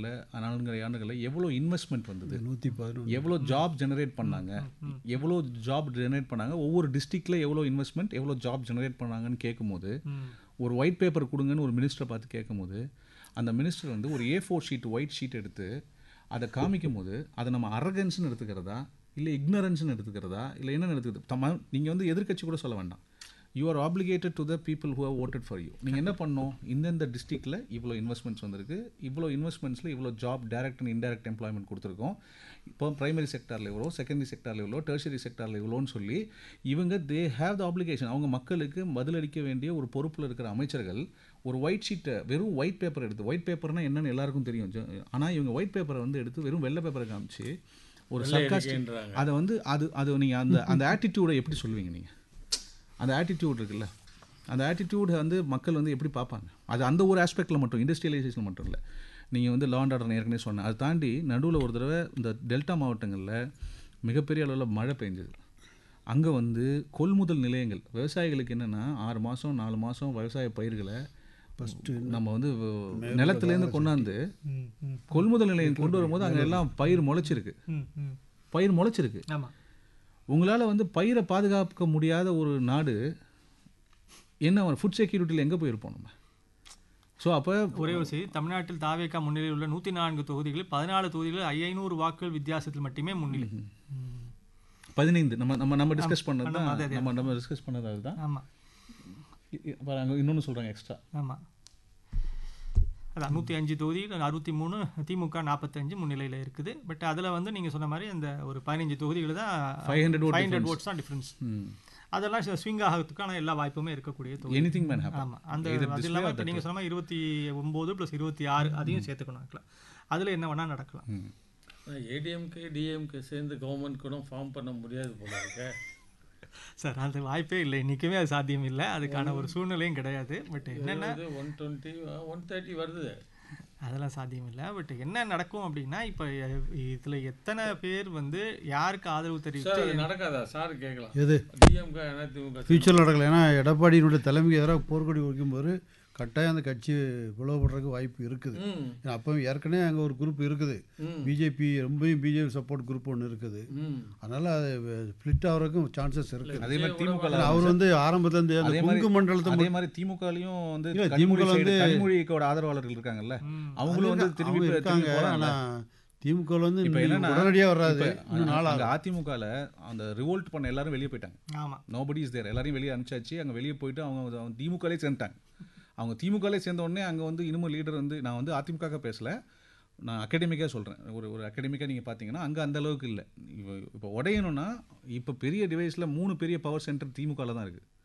பீரியடில் நான்கு ஆண்டுகளில் எவ்வளோ இன்வெஸ்ட்மெண்ட் வந்தது நூற்றி பதினொன்று எவ்வளோ ஜாப் ஜெனரேட் பண்ணாங்க எவ்வளோ ஜாப் ஜெனரேட் பண்ணாங்க ஒவ்வொரு டிஸ்ட்ரிக்டில் எவ்வளோ இன்வெஸ்ட்மெண்ட் எவ்வளோ ஜாப் ஜெனரேட் பண்ணாங்கன்னு கேட்கும்போது ம். ஒரு ஒயிட் பேப்பர் கொடுங்கன்னு ஒரு மினிஸ்டரை பார்த்து கேட்கும்போது அந்த மினிஸ்டர் வந்து ஒரு A four sheet white sheet எடுத்து அதை காமிக்கும் போது அதை நம்ம அரகன்ஸ்னு எடுத்துக்கிறதா இல்லை இக்னரன்ஸ்னு எடுத்துக்கிறதா இல்லை என்னென்னு எடுத்துக்கிறது தம்ம நீங்கள் வந்து எதிர்க்கட்சி கூட சொல்ல வேண்டாம் you are obligated to the people who have voted for you நீங்கள் என்ன பண்ணணும் இந்தந்த டிஸ்ட்ரிக்டில் இவ்வளோ இன்வெஸ்ட்மெண்ட்ஸ் வந்திருக்கு இவ்வளோ இன்வெஸ்ட்மெண்ட்ஸில் இவ்வளோ job direct and indirect employment கொடுத்துருக்கோம் இப்போ பிரைமரி செக்டாரில் இவ்வளோ செகண்டரி செக்டாரில் இவ்வளோ டெர்ஷரி செக்டாரில் இவ்வளோன்னு சொல்லி இவங்க தே ஹேவ் த ஆப்ளிகேஷன் அவங்க மக்களுக்கு பதிலளிக்க வேண்டிய ஒரு பொறுப்பில் இருக்கிற அமைச்சர்கள் ஒரு ஒயிட் ஷீட்டை வெறும் ஒயிட் பேப்பர் எடுத்து ஒயிட் பேப்பர்னா என்னன்னு எல்லாருக்கும் தெரியும் ஆனால் இவங்க ஒயிட் பேப்பரை வந்து எடுத்து வெறும் வெள்ளை பேப்பரை காமிச்சு ஒரு சர்க்காஸ்டிக் அறிக்கைன்றாங்க. அதை வந்து அது அது நீங்கள் அந்த அந்த ஆட்டிடியூடை எப்படி சொல்லுவீங்க நீங்கள் அந்த ஆட்டிடியூட் இருக்குல்ல அந்த ஆட்டிடியூட் வந்து மக்கள் வந்து எப்படி பார்ப்பாங்க அது அந்த ஒரு ஆஸ்பெக்டில் மட்டும் இண்டஸ்ட்ரியலைசேஷன் மட்டும் இல்லை நீங்கள் வந்து லா அண்ட் ஆர்டர் ஏற்கனவே சொன்னேன் அதை தாண்டி நடுவில் ஒரு தடவை இந்த டெல்டா மாவட்டங்களில் மிகப்பெரிய அளவில் மழை பெஞ்சது அங்கே வந்து கொள்முதல் நிலையங்கள் விவசாயிகளுக்கு என்னென்னா ஆறு மாதம் நாலு மாதம் விவசாய பயிர்களை ஃபஸ்ட்டு நம்ம வந்து நிலத்துலேருந்து கொண்டாந்து ம், ம், கொள்முதல் நிலையம் கொண்டு வரும்போது அங்கே எல்லாம் பயிர் முளைச்சிருக்கு ம், ம். பயிர் முளைச்சிருக்கு ஆமா உங்களால் வந்து பயிரை பாதுகாக்க முடியாத ஒரு நாடு என்ன ஃபுட் செக்யூரிட்டியில் எங்கே போயிருப்போம் நம்ம ஸோ அப்போ ஒரே ஒரு செய்தி தமிழ்நாட்டில் தாவேகா முன்னிலையில் உள்ள நூற்றி நான்கு தொகுதிகளில் பதினாலு தொகுதிகளில் ஐநூறு வாக்குகள் வித்தியாசத்தில் மட்டுமே முன்னிலை ம். பதினைந்து நம்ம நம்ம நம்ம டிஸ்கஸ் பண்ணது ஆமா, தான் அதே, அதே. நம்ம நம்ம டிஸ்கஸ் பண்ணது அதுதான் ஆமா அங்கே இன்னொன்று சொல்கிறாங்க எக்ஸ்ட்ரா ஆமா அதான் நூற்றி அஞ்சு தொகுதியில் அறுபத்தி மூணு திமுக நாற்பத்தஞ்சு முன்னிலையில் இருக்குது பட் அதில் வந்து நீங்கள் சொன்ன மாதிரி அந்த ஒரு பதினஞ்சு தொகுதிகள் தான் 500 vote ஃபைவ் ஹண்ட்ரட் ஓட்ஸ் தான் டிஃப்ரென்ஸ் அதெல்லாம் ஸ்விங் ஆகிறதுக்கான எல்லா வாய்ப்புமே இருக்கக்கூடிய தொகுதி எனி திங் மேன் ஹேப்பன் ஆமா அந்த அது இல்லாமல் இப்போ நீங்கள் சொன்ன மாதிரி இருபத்தி ஒம்பது ப்ளஸ் இருபத்தி ஆறு அதையும் சேர்த்துக்கணும் actually. அதுல என்ன வேணால் நடக்கலாம் ஏடிஎம்கே டிஎம்கே சேர்ந்து கவர்மெண்ட் கூட ஃபார்ம் பண்ண முடியாது போல இருக்க சார் அந்த வாய்ப்பே இல்லை இன்றைக்குமே அது சாத்தியம் இல்லை அதுக்கான ஒரு சூழ்நிலையும் கிடையாது பட் என்னென்ன ஒன் டுவெண்ட்டி ஒன் தேர்ட்டி வருது அதெல்லாம் சாத்தியம் இல்லை பட் என்ன நடக்கும் அப்படின்னா இப்போ இதில் எத்தனை பேர் வந்து யாருக்கு ஆதரவு சார் தெரிவித்து அது நடக்காதா சார் கேட்கலாம் எது டிஎம்கே அதிமுக ஃபியூச்சரில் நடக்கல ஏன்னா எடப்பாடியினுடைய தலைமைக்கு எதிராக போர்க்கொடி வைக்கும்போது கட்டாயம் அந்த கட்சி பிளவுபடுறதுக்கு வாய்ப்பு இருக்குது ம் ஏன்னா அப்போ ஏற்கனவே அங்கே ஒரு குரூப் இருக்குது ம். பிஜேபி ரொம்பவும் பிஜேபி சப்போர்ட் குரூப் ஒன்று இருக்குது ம் அதனால் அது ஸ்ப்ளிட் ஆகிறதுக்கும் சான்சஸ் இருக்குது அதே மாதிரி திமுக ஏன்னா அவர் வந்து ஆரம்பத்துலேருந்து அந்த அதே மாதிரி கொங்கு மண்டலத்தை அதே மாதிரி திமுகலையும் வந்து இல்ல, கனிமொழி திமுக ல side- வந்து- கனிமொழிக்கோட ஆதரவாளர்கள் இருக்காங்கல்ல அவங்களும் வந்து அவங்க திரும்பி போய் இருக்காங்க திரும்பி போறாங்கல்ல. ஆனால் திமுக வந்து இப்ப என்னன்னா, உடனடியாக வராது இப்ப இன்னும் நாள் அங்க ஆகும் அதிமுகல அந்த ரிவோல்ட் பண்ண எல்லாரும் வெளியே போயிட்டாங்க ஆமாம் நோபடி இஸ் தேர் எல்லாரையும் வெளியே அனுப்பிச்சாச்சு அங்கே வெளியே போயிட்டு அவங்க அவங்க திமுகலே சேர்ந்துட்டாங்க அவங்க திமுகலே சேர்ந்த உடனே அங்கே வந்து இன்னமும் லீடர் வந்து நான் வந்து அதிமுக பேசல நான் அகாடமிக்காக சொல்கிறேன் ஒரு ஒரு அகாடமிக்காக நீங்கள் பார்த்தீங்கன்னா அங்கே அந்த அளவுக்கு இல்லை இப்போ இப்போ உடையணும்னா இப்போ பெரிய டிவைஸில் மூணு பெரிய பவர் சென்டர் திமுகவில் தான் இருக்குது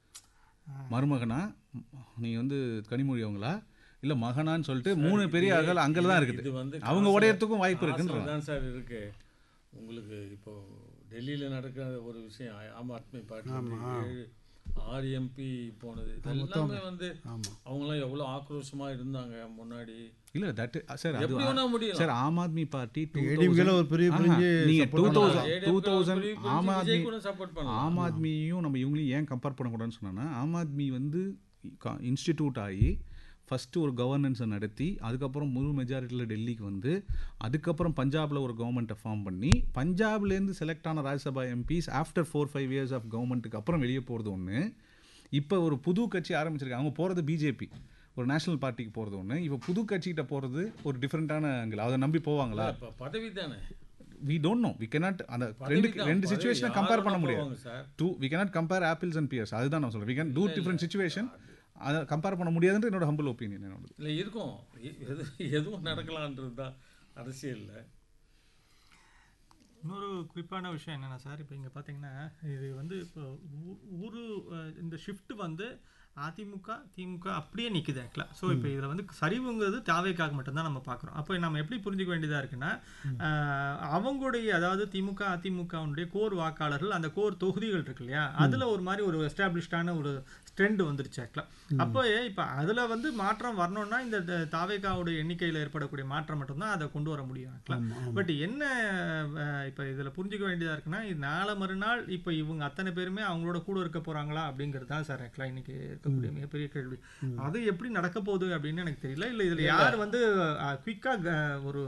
மருமகனா நீ வந்து கனிமொழி அவங்களா இல்லை மகனான்னு சொல்லிட்டு மூணு பெரிய அகல் அங்கே தான் இது இருக்குது வந்து அவங்க காசுல- உடையறதுக்கும் வாய்ப்பு காசுல இருக்குன்றாங்க தான் சார் இருக்கு உங்களுக்கு இப்போ டெல்லியில் நடக்கிற ஒரு விஷயம் ஆம் ஆத்மி பார்ட்டி ஏழு ஆறு எம்பி போனது இது எல்லாமே வந்து ஆமாம் அவங்களாம் எவ்வளோ ஆக்ரோஷமா இருந்தாங்க முன்னாடி இல்லை தட் சார் அது எப்படி வேணா முடியலாம் சார் ஆம் ஆத்மி பார்ட்டி ஏடிஎம்கேல ஒரு பெரிய பிரிஞ்சு நீங்க support டூ பண்ணாங்க. Thousand two thousand Aam Aadmi Vijay கூட சப்போர்ட் பண்ணலாம் ஆம் ஆத்மியும் நம்ம இவங்களையும் ஏன் கம்பேர் பண்ணக்கூடாதுன்னு சொன்னோன்னா ஆம் ஆத்மி வந்து இன்ஸ்டிடியூட் ஆகி ஃபஸ்ட்டு ஒரு கவர்னன்ஸை நடத்தி அதுக்கப்புறம் முழு மெஜாரிட்டியில் டெல்லிக்கு வந்து அதுக்கப்புறம் பஞ்சாபில் ஒரு கவர்மெண்ட்டை ஃபார்ம் பண்ணி பஞ்சாப்லேருந்து செலக்ட் ஆன Rajya Sabha MPs after four five years of கவர்மெண்ட்டுக்கு அப்புறம் வெளியே போகிறது ஒன்று இப்போ ஒரு புது கட்சி ஆரம்பிச்சிருக்காங்க அவங்க போகிறது பிஜேபி ஒரு நேஷனல் பார்ட்டிக்கு போகிறது ஒன்று இப்போ புது கட்சிகிட்ட போகிறது ஒரு டிஃப்ரெண்ட்டான ஆங்கிள் அதை நம்பி போவாங்களா இப்போ பதவி தானே we don't know we cannot அந்த ரெண்டு தான், ரெண்டு பதவி. சுச்சுவேஷனை யார் கம்பேர் பண்ண வேணா முடியாது போவாங்க sir. To we cannot compare apples and pears அதுதான் நான் சொல்கிறேன் we can two different situation அதை கம்பேர் பண்ண முடியாதுன்ற என்னோட ஹம்பிள் ஒப்பீனியன் என்னோட இல்லை இருக்கும் எ- எது எதுவும் நடக்கலான்றது தான் அரசியலில் இன்னொரு குறிப்பான விஷயம் என்னென்னா சார் இப்போ இங்கே பார்த்தீங்கன்னா இது வந்து இப்போ ஊ- ஊரு அஹ், இந்த ஷிஃப்ட் வந்து அதிமுக திமுக அப்படியே நிற்குது ஆக்சுவலாக ஸோ இப்போ இதில் வந்து சரிவுங்கிறது தேவைக்காக மட்டும்தான் நம்ம பார்க்குறோம் அப்போ நம்ம எப்படி புரிஞ்சுக்க வேண்டியதாக இருக்குன்னா அஹ், அவங்களுடைய அதாவது திமுக அதிமுகவுடைய கோர் வாக்காளர்கள் அந்த கோர் தொகுதிகள் இருக்கு இல்லையா அதில் ஒரு மாதிரி ஒரு எஸ்டாப்ளிஷ்டான ஒரு ட்ரெண்ட் வந்துருச்சு ஆக்சுவலாக அப்போ இப்போ அதில் வந்து மாற்றம் வரணும்னா இந்த த- தாவேகாவுடைய எண்ணிக்கையில் ஏற்படக்கூடிய மாற்றம் மட்டும்தான் அதை கொண்டு வர முடியும் ஆக்சுவலாக பட் என்ன அஹ், இப்போ இதில் புரிஞ்சுக்க வேண்டியதாக இருக்குன்னா இது நாளை மறுநாள் இப்போ இவங்க அத்தனை பேருமே அவங்களோட கூட இருக்க போகிறாங்களா அப்படிங்கிறது தான் சார் ஆக்சுவலாக இன்னைக்கு இருக்கக்கூடிய மிகப்பெரிய கேள்வி அது எப்படி நடக்க போகுது அப்படின்னு எனக்கு தெரியல இல்லை இதில் யார் வந்து குயிக்காக ஒரு